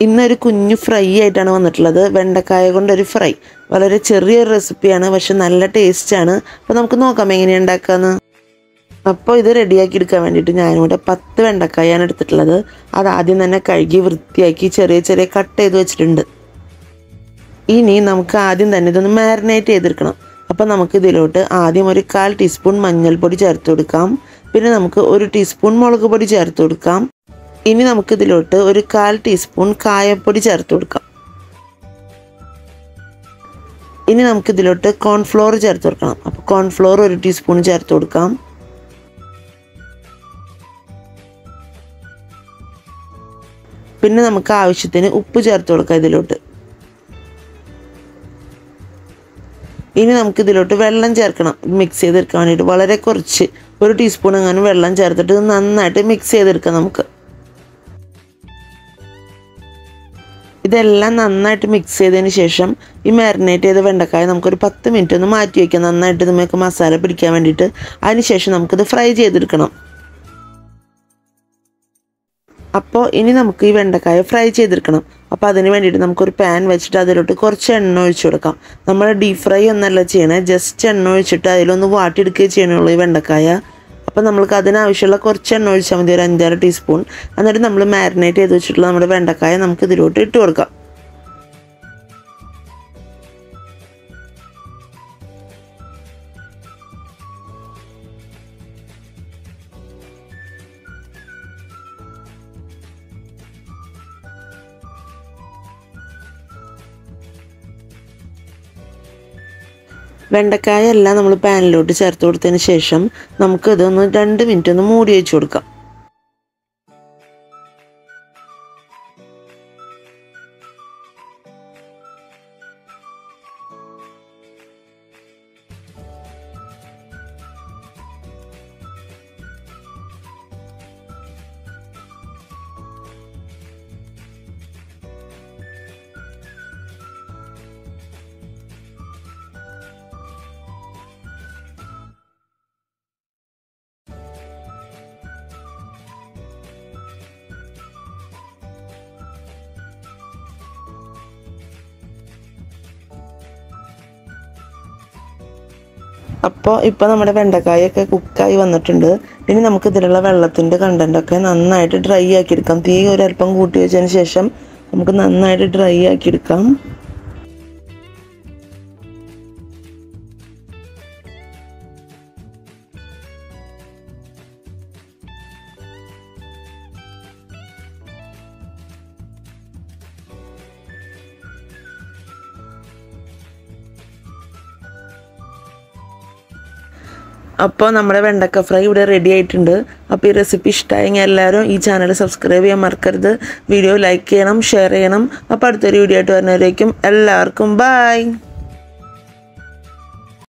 ഇന്നൊരു കുഞ്ഞു ഫ്രൈ ആയിട്ടാണ് വന്നിട്ടുള്ളത് വെണ്ടക്കായ കൊണ്ടൊരു ഫ്രൈ വളരെ ചെറിയൊരു റെസിപ്പിയാണ് പക്ഷെ നല്ല ടേസ്റ്റാണ് അപ്പോൾ നമുക്ക് നോക്കാം എങ്ങനെയാണ് ഉണ്ടാക്കാന്ന് അപ്പോൾ ഇത് റെഡിയാക്കി എടുക്കാൻ വേണ്ടിയിട്ട് ഞാനിവിടെ പത്ത് വെണ്ടക്കായാണ് എടുത്തിട്ടുള്ളത് അത് ആദ്യം തന്നെ കഴുകി വൃത്തിയാക്കി ചെറിയ ചെറിയ കട്ട് ചെയ്ത് വെച്ചിട്ടുണ്ട് ഇനി നമുക്ക് ആദ്യം തന്നെ ഇതൊന്ന് മാരിനേറ്റ് ചെയ്തെടുക്കണം അപ്പോൾ നമുക്ക് ഇതിലോട്ട് ആദ്യം ഒരു കാൽ ടീസ്പൂൺ മഞ്ഞൾപ്പൊടി ചേർത്ത് കൊടുക്കാം പിന്നെ നമുക്ക് ഒരു ടീസ്പൂൺ മുളക് പൊടി ചേർത്ത് കൊടുക്കാം ഇനി നമുക്ക് ഇതിലോട്ട് ഒരു കാൽ ടീസ്പൂൺ കായപ്പൊടി ചേർത്ത് കൊടുക്കാം ഇനി നമുക്ക് ഇതിലോട്ട് കോൺഫ്ലോർ ചേർത്ത് കൊടുക്കണം അപ്പോൾ കോൺഫ്ലോർ ഒരു ടീസ്പൂൺ ചേർത്ത് കൊടുക്കാം പിന്നെ നമുക്ക് ആവശ്യത്തിന് ഉപ്പ് ചേർത്ത് കൊടുക്കാം ഇതിലോട്ട് ഇനി നമുക്ക് ഇതിലോട്ട് വെള്ളം ചേർക്കണം മിക്സ് ചെയ്തെടുക്കാൻ വേണ്ടിയിട്ട് വളരെ കുറച്ച് ഒരു ടീസ്പൂൺ അങ്ങനെ വെള്ളം ചേർത്തിട്ട് നന്നായിട്ട് മിക്സ് ചെയ്തെടുക്കാം നമുക്ക് ഇതെല്ലാം നന്നായിട്ട് മിക്സ് ചെയ്തതിന് ശേഷം ഈ മാരിനേറ്റ് ചെയ്ത വെണ്ടക്കായ നമുക്കൊരു പത്ത് മിനിറ്റ് ഒന്ന് മാറ്റി വയ്ക്കാം നന്നായിട്ട് ഇതുമൊക്കെ മസാല പിടിക്കാൻ വേണ്ടിയിട്ട് അതിനുശേഷം നമുക്കിത് ഫ്രൈ ചെയ്തെടുക്കണം അപ്പോൾ ഇനി നമുക്ക് ഈ വെണ്ടക്കായ ഫ്രൈ ചെയ്തെടുക്കണം അപ്പോൾ അതിന് വേണ്ടിയിട്ട് നമുക്കൊരു പാൻ വെച്ചിട്ട് അതിലോട്ട് കുറച്ച് എണ്ണ ഒഴിച്ചു കൊടുക്കാം നമ്മൾ ഡീപ് ഫ്രൈ ഒന്നല്ല ചെയ്യണേ ജസ്റ്റ് എണ്ണ ഒഴിച്ചിട്ട് അതിലൊന്ന് വാട്ടിയെടുക്കുകയും ചെയ്യണുള്ളൂ ഈ വെണ്ടക്കായ അപ്പോൾ നമ്മൾക്ക് അതിനാവശ്യമുള്ള കുറച്ച് എണ്ണ ഒഴിച്ചാൽ മതി ഒരു അഞ്ചാറ് ടീസ്പൂൺ എന്നിട്ട് നമ്മൾ മാരിനേറ്റ് ചെയ്ത് വെച്ചിട്ടുള്ള നമ്മുടെ വെണ്ടക്കായ നമുക്ക് ഇതിലോട്ട് ഇട്ട് കൊടുക്കാം വെണ്ടക്കായ എല്ലാം നമ്മൾ പാനിലോട്ട് ചേർത്ത് കൊടുത്തതിന് ശേഷം നമുക്കിതൊന്ന് രണ്ട് മിനിറ്റ് ഒന്ന് മൂടി വെച്ച് കൊടുക്കാം അപ്പോൾ ഇപ്പോൾ നമ്മുടെ വെണ്ടക്കായൊക്കെ കുക്കായി വന്നിട്ടുണ്ട് ഇനി നമുക്ക് ഇതിലുള്ള വെള്ളത്തിൻ്റെ കണ്ടൻറ്റൊക്കെ നന്നായിട്ട് ഡ്രൈ ആക്കി എടുക്കാം തീ ഒരല്പം കൂട്ടി വെച്ചതിന് ശേഷം നമുക്ക് നന്നായിട്ട് ഡ്രൈ ആക്കി എടുക്കാം അപ്പോൾ നമ്മുടെ വെണ്ടക്ക ഫ്രൈ ഇവിടെ റെഡി ആയിട്ടുണ്ട് അപ്പോൾ ഈ റെസിപ്പി ഇഷ്ടമായെങ്കിൽ എല്ലാവരും ഈ ചാനൽ സബ്സ്ക്രൈബ് ചെയ്യാൻ മറക്കരുത് വീഡിയോ ലൈക്ക് ചെയ്യണം ഷെയർ ചെയ്യണം അപ്പോൾ അടുത്തൊരു വീഡിയോ ആയിട്ട് വരുന്നവരേക്കും എല്ലാവർക്കും ബായ്